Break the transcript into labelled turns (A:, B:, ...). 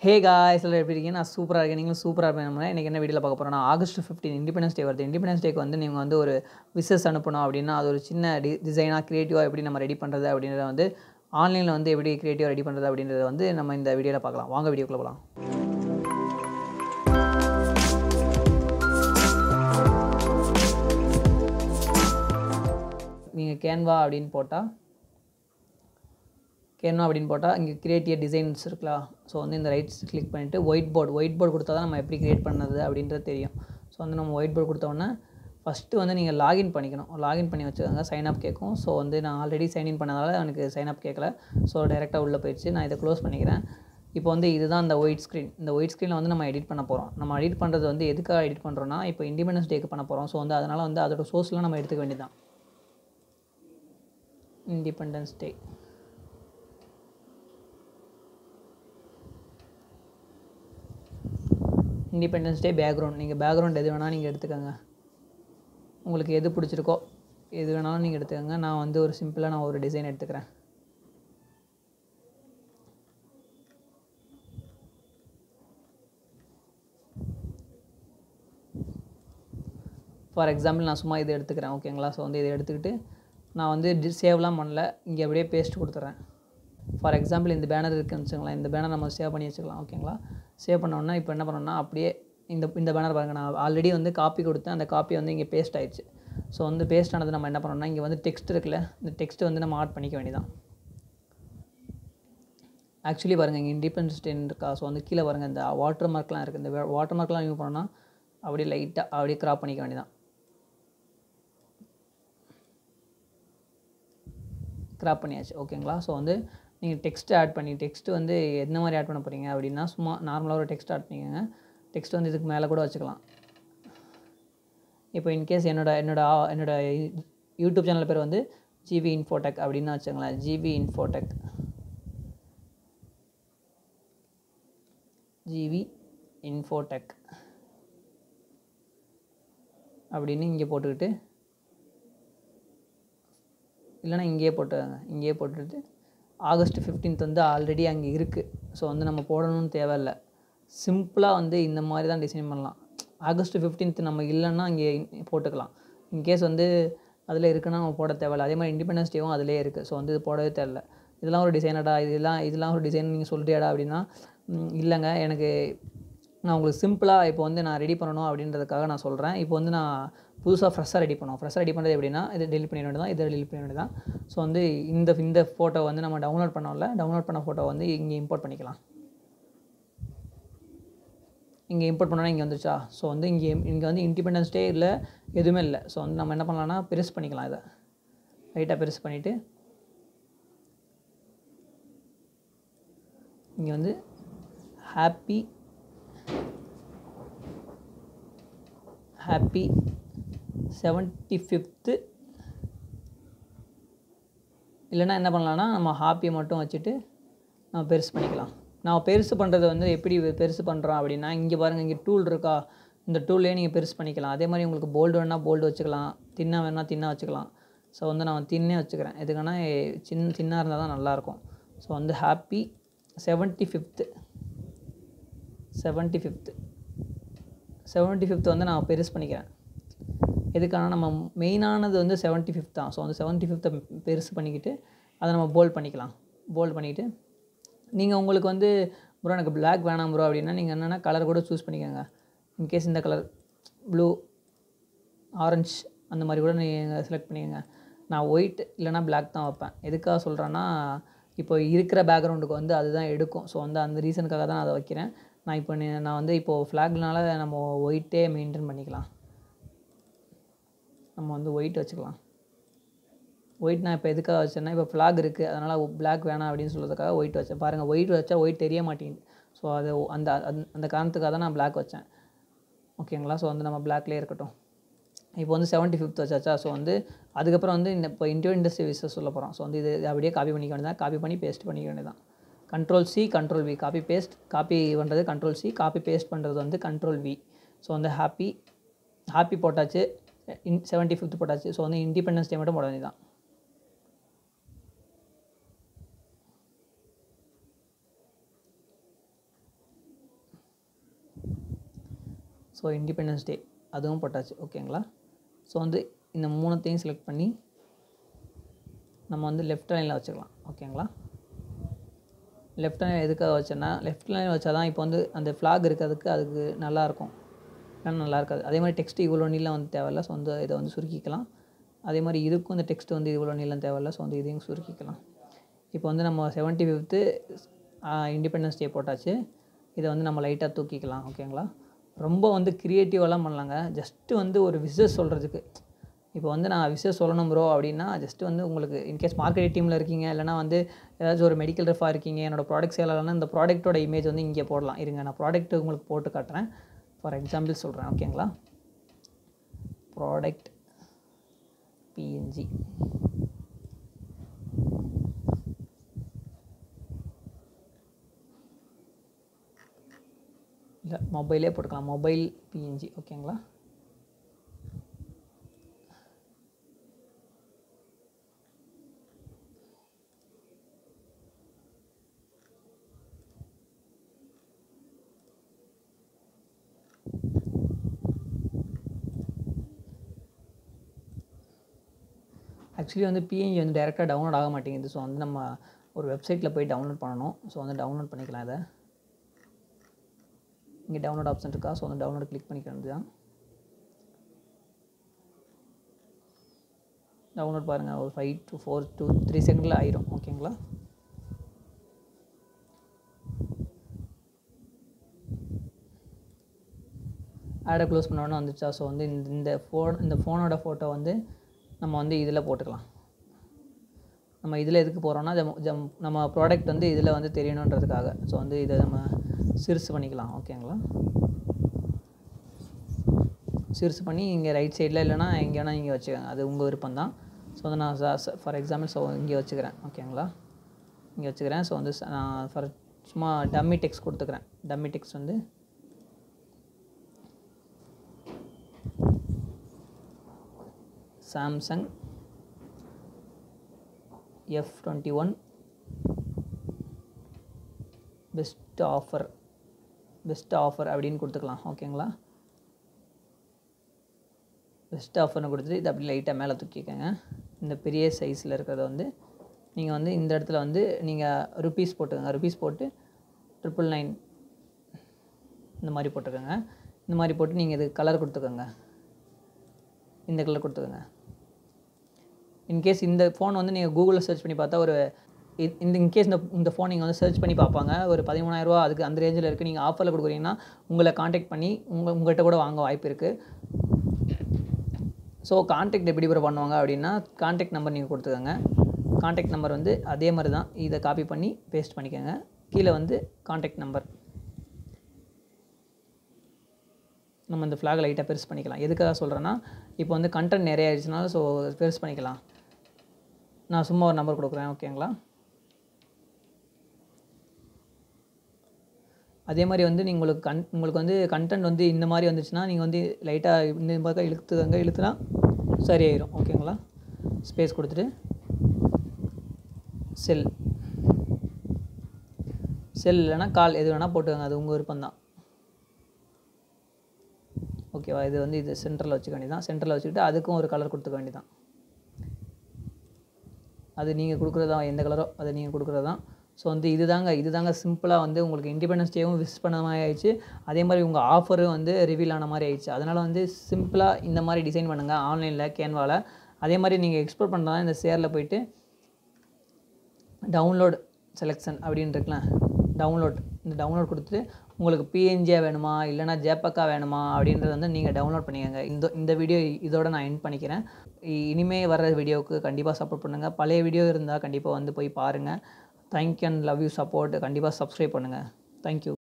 A: hey guys எல்லாம் எப்படி இருக்கீங்க நான் சூப்பராக இருக்கேன் நீங்களும் சூப்பராக இருப்பேன் நம்ம இன்றைக்கி என்ன வீடியோவில் பார்க்க போகிறோம்னா ஆகஸ்ட் ஃபிஃப்டீன் இண்டிபெண்டன்ஸ் டே வருது இண்டிபெண்டன்ஸ் டேக்கு வந்து நீங்கள் வந்து ஒரு விசஸ் அனுப்பணும் அப்படின்னா அது ஒரு சின்ன டி டிசைனாக க்ரியேட்டிவாக எப்படி நம்ம ரெடி பண்ணுறது அப்படின்றத வந்து ஆன்லைனில் வந்து எப்படி க்ரியேட்டிவாக ரெடி பண்ணுறது அப்படின்றத வந்து நம்ம இந்த வீடியோவில் பார்க்கலாம் வாங்க வீடியோக்குள்ளே போகலாம் நீங்கள் கேன்வா அப்படின்னு போட்டால் கேன்வா அப்படின்னு போட்டால் இங்கே கிரியேட்டிவ் டிசைன்ஸ் இருக்கலாம் ஸோ வந்து இந்த ரைட்ஸ் கிளிக் பண்ணிவிட்டு ஒயிட் போர்டு ஒயிட் போர்டு கொடுத்தா தான் நம்ம எப்படி கிரியேட் பண்ணது அப்படின்றது தெரியும் ஸோ வந்து நம்ம ஒயிட் போர்டு கொடுத்தோன்னே ஃபஸ்ட்டு வந்து நீங்கள் லாகின் பண்ணிக்கணும் லாகின் பண்ணி வச்சுக்கோங்க சைன் அப் கேட்கும் ஸோ வந்து நான் ஆல்ரெடி சைன்இன் பண்ணதால எனக்கு சைன் அப் கேட்கல ஸோ டேரெக்டாக உள்ளே போயிடுச்சு நான் இதை க்ளோஸ் பண்ணிக்கிறேன் இப்போ வந்து இதுதான் அந்த ஒயிட் ஸ்க்ரீன் இந்த ஒயிட் ஸ்க்ரீனில் வந்து நம்ம எடிட் பண்ண போகிறோம் நம்ம எடிட் பண்ணுறது வந்து எதுக்காக எடிட் பண்ணுறோன்னா இப்போ இண்டிபெண்டன்ஸ் டேக்கு பண்ண போகிறோம் ஸோ வந்து அதனால் வந்து அதோட சோர்ஸ்லாம் நம்ம எடுத்துக்க வேண்டியதான் independence day independence day background நீங்கள் பேக்ரவுண்ட் எது வேணால் நீங்கள் எடுத்துக்கோங்க உங்களுக்கு எது பிடிச்சிருக்கோ எது வேணாலும் நீங்கள் எடுத்துக்கோங்க நான் வந்து ஒரு சிம்பிளாக நான் ஒரு டிசைன் எடுத்துக்கிறேன் ஃபார் எக்ஸாம்பிள் நான் சும்மா இதை எடுத்துக்கிறேன் ஓகேங்களா ஸோ வந்து இதை எடுத்துக்கிட்டு நான் வந்து டி சேவ்லாம் பண்ணல இங்கே அப்படியே பேஸ்ட் கொடுத்துட்றேன் ஃபார் எக்ஸாம்பிள் இந்த பேனர் இருக்குன்னு வச்சுங்களேன் இந்த பேனர் நம்ம சேவ் பண்ணி வச்சுக்கலாம் ஓகேங்களா சேவ் பண்ணோன்னா இப்போ என்ன பண்ணோம்னா அப்படியே இந்த இந்த பேனர் பாருங்கள் நான் ஆல்ரெடி வந்து காப்பி கொடுத்தேன் அந்த காப்பி வந்து இங்கே பேஸ்ட் ஆயிடுச்சு ஸோ வந்து பேஸ்ட் ஆனது நம்ம என்ன பண்ணோம்னா இங்கே வந்து டெக்ஸ்ட் இருக்குல்ல இந்த டெக்ஸ்ட் வந்து நம்ம ஆட் பண்ணிக்க வேண்டியதான் ஆக்சுவலி பாருங்கள் இங்கே இண்டிபெண்டன்ஸ் டே இருக்கா ஸோ வந்து கீழே பாருங்கள் இந்த வாட்டர் மார்க்லாம் இருக்குது இந்த வாட்டர் மார்க்லாம் யூஸ் பண்ணோன்னா அப்படியே லைட்டாக அப்படியே க்ராப் பண்ணிக்க வேண்டியதான் க்ராப் பண்ணியாச்சு ஓகேங்களா ஸோ வந்து நீங்கள் டெக்ஸ்ட் ஆட் பண்ணி டெக்ஸ்ட் வந்து எந்த மாதிரி ஆட் பண்ண போகிறீங்க அப்படின்னா சும்மா நார்மலாக ஒரு டெக்ஸ்ட் ஆட் பண்ணிக்கோங்க டெக்ஸ்ட் வந்து இதுக்கு மேலே கூட வச்சுக்கலாம் இப்போ இன்கேஸ் என்னோட என்னோட என்னோட யூடியூப் சேனல் பேர் வந்து ஜிவி இன்ஃபோடெக் அப்படின்னு வச்சுங்களேன் ஜிவி இன்ஃபோடெக் ஜிவி இன்ஃபோடெக் அப்படின்னு இங்கே போட்டுக்கிட்டு இல்லைனா இங்கேயே போட்டுக்கோங்க இங்கேயே போட்டுட்டு ஆகஸ்ட் ஃபிஃப்டீன்த் வந்து ஆல்ரெடி அங்கே இருக்குது ஸோ வந்து நம்ம போடணும்னு தேவையில்லை சிம்பிளாக வந்து இந்த மாதிரி தான் டிசைன் பண்ணலாம் ஆகஸ்ட் ஃபிஃப்டீன்த் நம்ம இல்லைன்னா இங்கே போட்டுக்கலாம் இன்கேஸ் வந்து அதில் இருக்குன்னா நம்ம போட தேவையில்ல அதே மாதிரி இண்டிபெண்டன்ஸ் டேவும் அதிலே இருக்குது ஸோ வந்து இது போடவே தேவையில்ல இதெல்லாம் ஒரு டிசைனடா இதெல்லாம் இதெல்லாம் ஒரு டிசைன் நீங்கள் சொல்கிறியாடா அப்படின்னா இல்லைங்க எனக்கு நான் உங்களுக்கு சிம்பிளாக இப்போ வந்து நான் ரெடி பண்ணணும் அப்படின்றதுக்காக நான் சொல்கிறேன் இப்போ வந்து நான் புதுசாக ஃப்ரெஷ்ஷாக ரெடி பண்ணுவோம் ஃப்ரெஷ்ஷாக ரெடி பண்ணுறது எப்படின்னா இதை டெலிட் பண்ண வேண்டியதான் இதை டெலிட் பண்ண வேண்டியதான் ஸோ வந்து இந்த இந்த ஃபோட்டோ வந்து நம்ம டவுன்லோட் பண்ணோம்ல டவுன்லோட் பண்ண ஃபோட்டோ வந்து இங்கே இம்போர்ட் பண்ணிக்கலாம் இங்கே இம்போர்ட் பண்ணோன்னா இங்கே வந்துச்சா ஸோ வந்து இங்கே இங்கே வந்து இண்டிபெண்டன்ஸ் டே இல்லை எதுவுமே இல்லை ஸோ வந்து நம்ம என்ன பண்ணலாம்னா பெருசு பண்ணிக்கலாம் இதை லைட்டாக பெருசு பண்ணிவிட்டு இங்கே வந்து ஹாப்பி ஹாப்பி செவன்ட்டி ஃபிஃப்த்து இல்லைனா என்ன பண்ணலான்னா நம்ம ஹாப்பியை மட்டும் வச்சுட்டு நம்ம பெருசு பண்ணிக்கலாம் நான் பெருசு பண்ணுறது வந்து எப்படி பெருசு பண்ணுறோம் அப்படின்னா இங்கே பாருங்கள் இங்கே டூல் இருக்கா இந்த டூல்லே நீங்கள் பெருசு பண்ணிக்கலாம் அதே மாதிரி உங்களுக்கு போல்டு வேணால் போல்டு வச்சுக்கலாம் தின்னா வேணால் தின்னா வச்சுக்கலாம் ஸோ வந்து நான் தின்னே வச்சுக்கிறேன் எதுக்குன்னா சின்ன சின்ன இருந்தால் தான் நல்லாயிருக்கும் ஸோ வந்து happy seventy fifth seventy fifth seventy fifth வந்து நான் பெருசு பண்ணிக்கிறேன் எதுக்கான நம்ம மெயினானது வந்து செவன்ட்டி ஃபிஃப்த் தான் ஸோ அந்த செவன்ட்டி ஃபிஃப்த்தை பெருசு பண்ணிக்கிட்டு அதை நம்ம போல்ட் பண்ணிக்கலாம் போல்ட் பண்ணிவிட்டு நீங்கள் உங்களுக்கு வந்து ப்ரோ எனக்கு பிளாக் வேணாம் ப்ரோ அப்படின்னா நீங்கள் என்னென்னா கலர் கூட சூஸ் பண்ணிக்கோங்க இன்கேஸ் இந்த கலர் ப்ளூ ஆரஞ்ச் அந்த மாதிரி கூட நீங்கள் செலக்ட் பண்ணிக்கோங்க நான் ஒயிட் இல்லைனா பிளாக் தான் வைப்பேன் எதுக்காக சொல்கிறேன்னா இப்போ இருக்கிற பேக்ரவுண்டுக்கு வந்து அதுதான் எடுக்கும் ஸோ வந்து அந்த ரீசனுக்காக தான் நான் அதை வைக்கிறேன் நான் இப்போ நான் வந்து இப்போது ஃப்ளாக்னால நம்ம ஒயிட்டே மெயின்டைன் பண்ணிக்கலாம் நம்ம வந்து ஒயிட் வச்சுக்கலாம் ஒயிட் நான் இப்போ எதுக்காக வச்சேன்னா இப்போ ஃப்ளாக் இருக்குது அதனால் பிளாக் வேணாம் அப்படின்னு சொல்கிறதுக்காக ஒயிட் வச்சேன் பாருங்கள் ஒயிட் வச்சா ஒயிட் தெரிய மாட்டேங்குது ஸோ அது அந்த அந்த காரணத்துக்காக தான் நான் பிளாக் வச்சேன் ஓகேங்களா ஸோ வந்து நம்ம பிளாக்லேயே இருக்கட்டும் இப்போ வந்து செவன்ட்டி ஃபிஃப்த் வச்சாச்சா ஸோ வந்து அதுக்கப்புறம் வந்து இந்த இப்போ இண்டியோ இண்டஸ்ட்ரி விசஸ் சொல்ல போகிறோம் ஸோ வந்து இது அப்படியே காப்பி பண்ணிக்க வேண்டியதான் காப்பி பண்ணி பேஸ்ட் பண்ணிக்க வேண்டியதான் control C control V copy paste copy பண்ணுறது கண்ட்ரோல் சி காப்பி பேஸ்ட் பண்ணுறது வந்து கண்ட்ரோல் வி ஸோ வந்து ஹாப்பி ஹாப்பி போட்டாச்சு இன் செவன்ட்டி ஃபிஃப்த் போட்டாச்சு ஸோ வந்து இண்டிபெண்டன்ஸ் டே மட்டும் போட வேண்டியதான் ஸோ இண்டிபெண்டன்ஸ் டே அதுவும் போட்டாச்சு ஓகேங்களா ஸோ வந்து இந்த மூணுத்தையும் செலக்ட் பண்ணி நம்ம வந்து லெஃப்ட் லைனில் வச்சுக்கலாம் ஓகேங்களா லெஃப்ட் லைன் எதுக்காக வச்சேன்னா லெஃப்ட் லைன் வச்சா தான் இப்போ வந்து அந்த ஃப்ளாக் இருக்கிறதுக்கு அதுக்கு நல்லாயிருக்கும் இல்லைன்னா நல்லா இருக்காது அதே மாதிரி டெக்ஸ்ட் இவ்வளோ நீளம் வந்து தேவையில்ல ஸோ வந்து இதை வந்து சுருக்கிக்கலாம் அதே மாதிரி இதுக்கும் இந்த டெக்ஸ்ட் வந்து இவ்வளோ நீளம் தேவையில்ல ஸோ வந்து இதையும் சுருக்கிக்கலாம் இப்போ வந்து நம்ம செவன்ட்டி ஃபிஃப்த்து இண்டிபெண்டன்ஸ் டே போட்டாச்சு இதை வந்து நம்ம லைட்டாக தூக்கிக்கலாம் ஓகேங்களா ரொம்ப வந்து க்ரியேட்டிவெல்லாம் பண்ணலாங்க ஜஸ்ட்டு வந்து ஒரு விஷஸ் சொல்கிறதுக்கு இப்போ வந்து நான் விஷயம் சொல்லணும் ப்ரோ அப்படின்னா ஜஸ்ட்டு வந்து உங்களுக்கு இன்கேஸ் மார்க்கெட் டீமில் இருக்கீங்க இல்லைனா வந்து ஏதாச்சும் ஒரு மெடிக்கல் ரெஃபாக இருக்கீங்க என்னோடய ப்ராடக்ட் சேலாளர்னா இந்த ப்ராடக்ட்டோட இமேஜ் வந்து இங்கே போடலாம் இருங்க நான் ப்ராடக்ட் உங்களுக்கு போட்டு காட்டுறேன் ஃபார் எக்ஸாம்பிள் சொல்கிறேன் ஓகேங்களா ப்ராடக்ட் பிஎன்ஜி இல்லை மொபைலே போட்டுக்கலாம் மொபைல் பிஎன்ஜி ஓகேங்களா ஆக்சுவலி வந்து பிஎன்ஜி வந்து டேரெக்டாக டவுன்லோட் ஆக மாட்டேங்குது ஸோ வந்து நம்ம ஒரு வெப்சைட்டில் போய் டவுன்லோட் பண்ணணும் ஸோ வந்து டவுன்லோட் பண்ணிக்கலாம் இதை இங்கே டவுன்லோட் ஆப்ஷன் இருக்கா ஸோ வந்து டவுன்லோட் கிளிக் பண்ணிக்க வேண்டியதான் டவுன்லோட் பாருங்கள் ஒரு five to four two three செகண்டில் ஆயிரும் ஓகேங்களா ஆடை க்ளோஸ் பண்ணோன்னே வந்துச்சா ஸோ வந்து இந்த இந்த ஃபோன் இந்த ஃபோனோட ஃபோட்டோ வந்து நம்ம வந்து இதில் போட்டுக்கலாம் நம்ம இதில் எதுக்கு போகிறோம்னா ஜம் ஜம் நம்ம ப்ராடக்ட் வந்து இதில் வந்து தெரியணுன்றதுக்காக ஸோ வந்து இதை நம்ம சிறுசு பண்ணிக்கலாம் ஓகேங்களா சிறுசு பண்ணி இங்கே ரைட் சைடில் இல்லைனா எங்கே வேணால் இங்கே வச்சுக்கோங்க அது உங்கள் விருப்பம் தான் ஸோ வந்து நான் ஃபார் எக்ஸாம்பிள் ஸோ இங்கே வச்சுக்கிறேன் ஓகேங்களா இங்கே வச்சுக்கிறேன் ஸோ வந்து ச- நான் ஃபார் சும்மா டம்மி டெக்ஸ்ட் கொடுத்துக்கிறேன் டம்மி டெக்ஸ்ட் வந்து Samsung F twenty one best offer best offer அப்படின்னு கொடுத்துக்கலாம் ஓகேங்களா பெஸ்ட் ஆஃபர்னு கொடுத்துட்டு இது அப்படி லைட்டாக மேலே தூக்கிக்கோங்க இந்த பெரிய சைஸில் இருக்கிறத வந்து நீங்கள் வந்து இந்த இடத்துல வந்து நீங்கள் ருபீஸ் போட்டுக்கோங்க ருபீஸ் போட்டு ட்ரிபிள் நைன் இந்த மாதிரி போட்டுக்கோங்க இந்த மாதிரி போட்டு நீங்கள் இது கலர் கொடுத்துக்கோங்க இந்த கலர் கொடுத்துக்கோங்க இன்கேஸ் இந்த ஃபோன் வந்து நீங்கள் கூகுளில் சர்ச் பண்ணி பார்த்தா ஒரு இ- இந்த இன்கேஸ் இந்த இந்த ஃபோன் நீங்கள் வந்து சர்ச் பண்ணி பார்ப்பாங்க ஒரு பதிமூணாயிரரூவா அதுக்கு அந்த ரேஞ்சில் இருக்குது நீங்கள் ஆஃபரில் கொடுக்குறீங்கன்னா உங்களை காண்டாக்ட் பண்ணி உங்கள் உங்கள்கிட்ட கூட வாங்க வாய்ப்பு இருக்குது ஸோ காண்டாக்ட் எப்படி ப்ரோ பண்ணுவாங்க அப்படின்னா காண்டாக்ட் நம்பர் நீங்கள் கொடுத்துக்கோங்க காண்டாக்ட் நம்பர் வந்து அதே மாதிரி தான் இதை காப்பி பண்ணி பேஸ்ட் பண்ணிக்கோங்க கீழே வந்து காண்டாக்ட் நம்பர் நம்ம இந்த ஃப்ளாக் லைட்டாக பெருசு பண்ணிக்கலாம் எதுக்காக சொல்கிறேன்னா இப்போ வந்து கண்டென்ட் நிறைய ஆயிடுச்சுனால ஸோ பெருசு பண்ணிக்கலாம் நான் சும்மா ஒரு நம்பர் கொடுக்குறேன் ஓகேங்களா அதே மாதிரி வந்து நீ உங்களுக்கு கன் உங்களுக்கு வந்து கண்டென்ட் வந்து இந்த மாதிரி வந்துச்சுன்னா நீங்கள் வந்து லைட்டாக இந்த பக்கம் இழுத்துக்கங்க இழுத்துனா சரியாயிரும் ஓகேங்களா ஸ்பேஸ் கொடுத்துட்டு செல் செல் இல்லைன்னா கால் எது வேணால் போட்டுக்கோங்க அது உங்கள் விருப்பம் தான் ஓகேவா இது வந்து இது சென்டரில் வச்சுக்க வேண்டியதான் சென்டரில் வச்சுக்கிட்டு அதுக்கும் ஒரு கலர் கொடுத்துக்க வேண்டியதான் அது நீங்கள் கொடுக்குறதா எந்த கலரோ அது நீங்கள் கொடுக்குறது தான் ஸோ வந்து இதுதாங்க இதுதாங்க சிம்பிளாக வந்து உங்களுக்கு இண்டிபெண்டன்ஸ் டேவும் விஸ் பண்ண மாதிரி ஆயிடுச்சு அதே மாதிரி உங்கள் ஆஃபரும் வந்து ரிவீல் ஆன மாதிரி ஆயிடுச்சு அதனால் வந்து சிம்பிளாக இந்த மாதிரி டிசைன் பண்ணுங்கள் ஆன்லைனில் கேன்வாவில் அதே மாதிரி நீங்கள் எக்ஸ்போர்ட் பண்ணுறதா இந்த ஷேரில் போயிட்டு டவுன்லோட் செலெக்ஷன் அப்படின்னு இருக்குல்ல டவுன்லோட் இந்த டவுன்லோட் கொடுத்துட்டு உங்களுக்கு பிஎன்ஜியாக வேணுமா இல்லைனா ஜேப்பக்கா வேணுமா அப்படின்றத வந்து நீங்கள் டவுன்லோட் பண்ணிக்கோங்க இந்த இந்த வீடியோ இதோட நான் எண்ட் பண்ணிக்கிறேன் இ- இனிமே வர்ற வீடியோவுக்கு கண்டிப்பாக சப்போர்ட் பண்ணுங்கள் பழைய வீடியோ இருந்தால் கண்டிப்பாக வந்து போய் பாருங்கள் thank and love you support கண்டிப்பாக சப்ஸ்கிரைப் பண்ணுங்கள் தேங்க்யூ